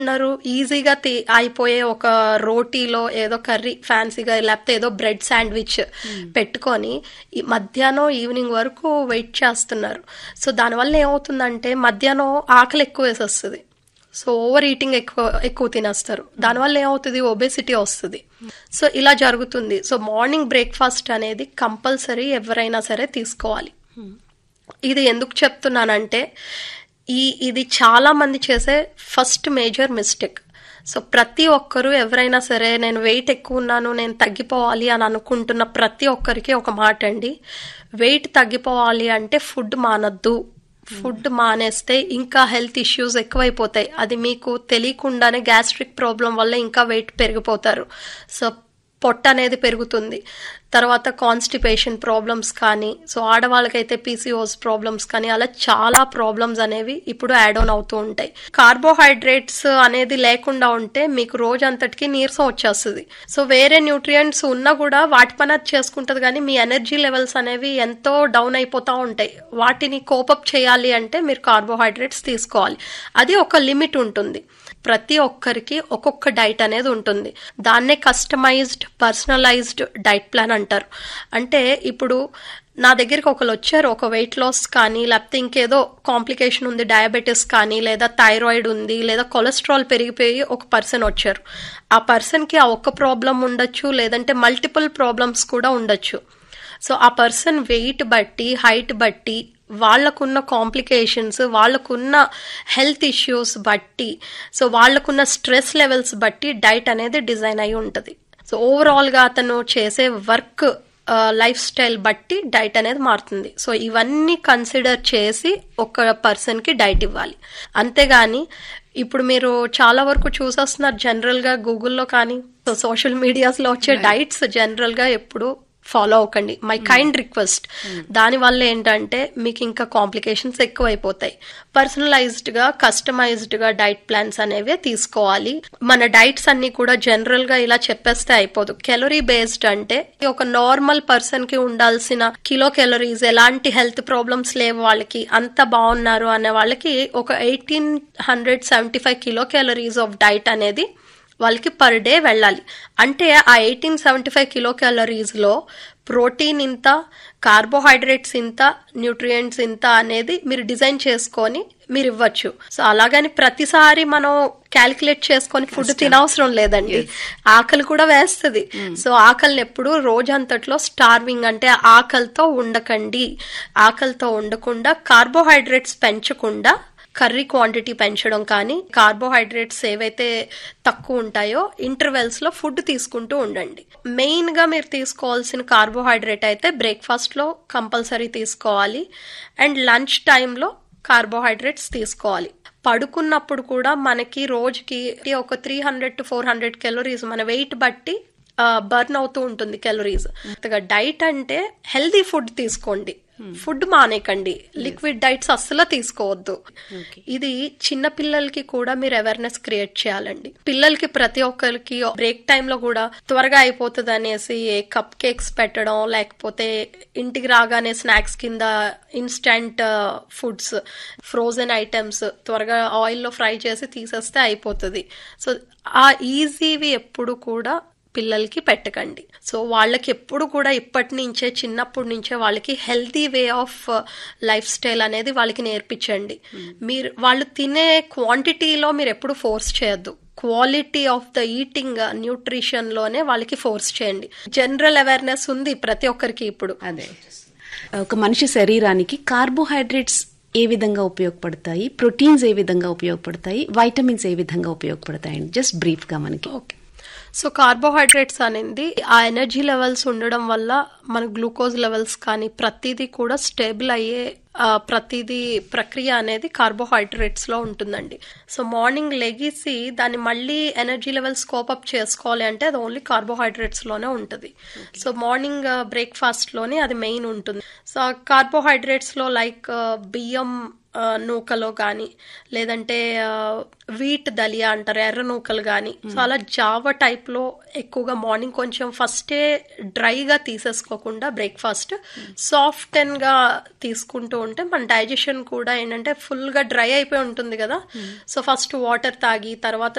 అన్నారు ఈజీగా తి అయిపోయే ఒక రోటీలో ఏదో కర్రీ ఫ్యాన్సీగా లేకపోతే ఏదో బ్రెడ్ శాండ్విచ్ పెట్టుకొని ఈ మధ్యాహ్నం ఈవినింగ్ వరకు వెయిట్ చేస్తున్నారు సో దానివల్ల ఏమవుతుందంటే మధ్యాహ్నం ఆకలి ఎక్కువ వేసేస్తుంది సో ఓవర్ ఈటింగ్ ఎక్కువ ఎక్కువ తినేస్తారు దానివల్ల ఏమవుతుంది ఒబేసిటీ వస్తుంది సో ఇలా జరుగుతుంది సో మార్నింగ్ బ్రేక్ఫాస్ట్ అనేది కంపల్సరీ ఎవరైనా సరే తీసుకోవాలి ఇది ఎందుకు చెప్తున్నానంటే ఈ ఇది చాలా మంది చేసే ఫస్ట్ మేజర్ మిస్టేక్ సో ప్రతి ఒక్కరూ ఎవరైనా సరే నేను వెయిట్ ఎక్కువ ఉన్నాను నేను తగ్గిపోవాలి అని అనుకుంటున్న ప్రతి ఒక్కరికి ఒక మాట అండి వెయిట్ తగ్గిపోవాలి అంటే ఫుడ్ మానద్దు ఫుడ్ మానేస్తే ఇంకా హెల్త్ ఇష్యూస్ ఎక్కువైపోతాయి అది మీకు తెలియకుండానే గ్యాస్ట్రిక్ ప్రాబ్లం వల్ల ఇంకా వెయిట్ పెరిగిపోతారు సో పొట్ట అనేది పెరుగుతుంది తర్వాత కాన్స్టిపేషన్ ప్రాబ్లమ్స్ కానీ సో ఆడవాళ్ళకైతే పీసీఓస్ ప్రాబ్లమ్స్ కానీ అలా చాలా ప్రాబ్లమ్స్ అనేవి ఇప్పుడు యాడ్ ఆన్ అవుతూ ఉంటాయి కార్బోహైడ్రేట్స్ అనేది లేకుండా ఉంటే మీకు రోజంతటికి నీరసం వచ్చేస్తుంది సో వేరే న్యూట్రియంట్స్ ఉన్నా కూడా వాటి పని అది చేసుకుంటుంది కానీ మీ ఎనర్జీ లెవెల్స్ అనేవి ఎంతో డౌన్ అయిపోతూ ఉంటాయి వాటిని కోపప్ చేయాలి అంటే మీరు కార్బోహైడ్రేట్స్ తీసుకోవాలి అది ఒక లిమిట్ ఉంటుంది ప్రతి ఒక్కరికి ఒక్కొక్క డైట్ అనేది ఉంటుంది దాన్నే కస్టమైజ్డ్ పర్సనలైజ్డ్ డైట్ ప్లాన్ అంటారు అంటే ఇప్పుడు నా దగ్గరికి ఒకరు వచ్చారు ఒక వెయిట్ లాస్ కానీ లేకపోతే ఇంకేదో కాంప్లికేషన్ ఉంది డయాబెటీస్ కానీ లేదా థైరాయిడ్ ఉంది లేదా కొలెస్ట్రాల్ పెరిగిపోయి ఒక పర్సన్ వచ్చారు ఆ పర్సన్కి ఆ ఒక్క ప్రాబ్లం ఉండొచ్చు లేదంటే మల్టిపుల్ ప్రాబ్లమ్స్ కూడా ఉండొచ్చు సో ఆ పర్సన్ వెయిట్ బట్టి హైట్ బట్టి వాళ్ళకున్న కాంప్లికేషన్స్ వాళ్ళకున్న హెల్త్ ఇష్యూస్ బట్టి సో వాళ్ళకున్న స్ట్రెస్ లెవెల్స్ బట్టి డైట్ అనేది డిజైన్ అయి ఉంటుంది సో ఓవరాల్గా అతను చేసే వర్క్ లైఫ్ స్టైల్ బట్టి డైట్ అనేది మారుతుంది సో ఇవన్నీ కన్సిడర్ చేసి ఒక పర్సన్కి డైట్ ఇవ్వాలి అంతేగాని ఇప్పుడు మీరు చాలా వరకు చూసేస్తున్నారు జనరల్గా గూగుల్లో కానీ సోషల్ మీడియాస్లో వచ్చే డైట్స్ జనరల్గా ఎప్పుడు ఫాలో అవ్వకండి మై కైండ్ రిక్వెస్ట్ దానివల్ల ఏంటంటే మీకు ఇంకా కాంప్లికేషన్స్ ఎక్కువైపోతాయి పర్సనలైజ్డ్గా కస్టమైజ్డ్గా డైట్ ప్లాన్స్ అనేవి తీసుకోవాలి మన డైట్స్ అన్ని కూడా జనరల్గా ఇలా చెప్పేస్తే అయిపోదు కెలరీ బేస్డ్ అంటే ఒక నార్మల్ పర్సన్కి ఉండాల్సిన కిలో కెలరీస్ ఎలాంటి హెల్త్ ప్రాబ్లమ్స్ లేవు వాళ్ళకి అంత బాగున్నారు అనే వాళ్ళకి ఒక eighteen hundred seventy five kilo calories of diet అనేది వాళ్ళకి పర్ డే వెళ్ళాలి అంటే ఆ ఎయిటీన్ సెవెంటీ ఫైవ్ కిలో క్యాలరీస్లో ప్రోటీన్ ఇంత కార్బోహైడ్రేట్స్ ఇంత న్యూట్రియంట్స్ ఇంత అనేది మీరు డిజైన్ చేసుకొని మీరు ఇవ్వచ్చు సో అలాగని ప్రతిసారి మనం క్యాలిక్యులేట్ చేసుకొని ఫుడ్ తినవసరం లేదండి ఆకలి కూడా వేస్తుంది సో ఆకలిని ఎప్పుడు రోజంతట్లో స్టార్వింగ్ అంటే ఆకలితో ఉండకండి ఆకలితో ఉండకుండా కార్బోహైడ్రేట్స్ పెంచకుండా కర్రీ క్వాంటిటీ పెంచడం కానీ కార్బోహైడ్రేట్స్ ఏవైతే తక్కువ ఉంటాయో ఇంటర్వెల్స్ లో ఫుడ్ తీసుకుంటూ ఉండండి మెయిన్ గా మీరు తీసుకోవాల్సిన కార్బోహైడ్రేట్ అయితే బ్రేక్ఫాస్ట్ లో కంపల్సరీ తీసుకోవాలి అండ్ లంచ్ టైంలో కార్బోహైడ్రేట్స్ తీసుకోవాలి పడుకున్నప్పుడు కూడా మనకి రోజుకి ఒక three hundred to four hundred calories మన వెయిట్ బట్టి బర్న్ అవుతూ ఉంటుంది కెలరీస్ డైట్ అంటే హెల్దీ ఫుడ్ తీసుకోండి ఫుడ్ మానేకండి లిక్విడ్ డైట్స్ అస్సలు తీసుకోవద్దు ఇది చిన్న పిల్లలకి కూడా మీరు అవేర్నెస్ క్రియేట్ చేయాలండి పిల్లలకి ప్రతి ఒక్కరికి బ్రేక్ టైంలో కూడా త్వరగా అయిపోతుంది అనేసి కప్ కేక్స్ పెట్టడం లేకపోతే ఇంటికి రాగానే స్నాక్స్ కింద ఇన్స్టంట్ ఫుడ్స్ ఫ్రోజన్ ఐటమ్స్ త్వరగా ఆయిల్లో ఫ్రై చేసి తీసేస్తే అయిపోతుంది సో ఆ ఈజీవి ఎప్పుడు కూడా పిల్లలకి పెట్టకండి సో వాళ్ళకి ఎప్పుడు కూడా ఇప్పటి నుంచే చిన్నప్పటి నుంచే వాళ్ళకి healthy way of lifestyle అనేది వాళ్ళకి నేర్పించండి మీరు వాళ్ళు తినే క్వాంటిటీలో మీరు ఎప్పుడు ఫోర్స్ చేయొద్దు quality of the eating nutrition లోనే వాళ్ళకి ఫోర్స్ చేయండి జనరల్ అవేర్నెస్ ఉంది ప్రతి ఒక్కరికి ఇప్పుడు అదే ఒక మనిషి శరీరానికి కార్బోహైడ్రేట్స్ ఏ విధంగా ఉపయోగపడతాయి ప్రోటీన్స్ ఏ విధంగా ఉపయోగపడతాయి వైటమిన్స్ ఏ విధంగా ఉపయోగపడతాయి జస్ట్ బ్రీఫ్ గా మనకి ఓకే సో కార్బోహైడ్రేట్స్ అనేది ఆ ఎనర్జీ లెవెల్స్ ఉండడం వల్ల మన గ్లూకోజ్ లెవెల్స్ కానీ ప్రతిదీ కూడా స్టేబుల్ అయ్యే ప్రతిదీ ప్రక్రియ అనేది కార్బోహైడ్రేట్స్ లో ఉంటుందండి సో మార్నింగ్ లెగిసి దాన్ని మళ్ళీ ఎనర్జీ లెవెల్స్ కోపప్ చేసుకోవాలి అంటే అది ఓన్లీ కార్బోహైడ్రేట్స్ లోనే ఉంటుంది సో మార్నింగ్ బ్రేక్ఫాస్ట్ లోనే అది మెయిన్ ఉంటుంది సో కార్బోహైడ్రేట్స్ లో లైక్ బియ్యం ఆ, నూకలో కానీ లేదంటే ఆ, వీట్ దలియా అంటారు ఎర్ర నూకలు కానీ సో అలా జావ టైప్లో ఎక్కువగా మార్నింగ్ కొంచెం ఫస్టే డ్రైగా తీసేసుకోకుండా బ్రేక్ఫాస్ట్ సాఫ్ట్ గా తీసుకుంటూ ఉంటే మన డైజెషన్ కూడా ఏంటంటే ఫుల్గా డ్రై అయిపోయి ఉంటుంది కదా సో ఫస్ట్ వాటర్ తాగి తర్వాత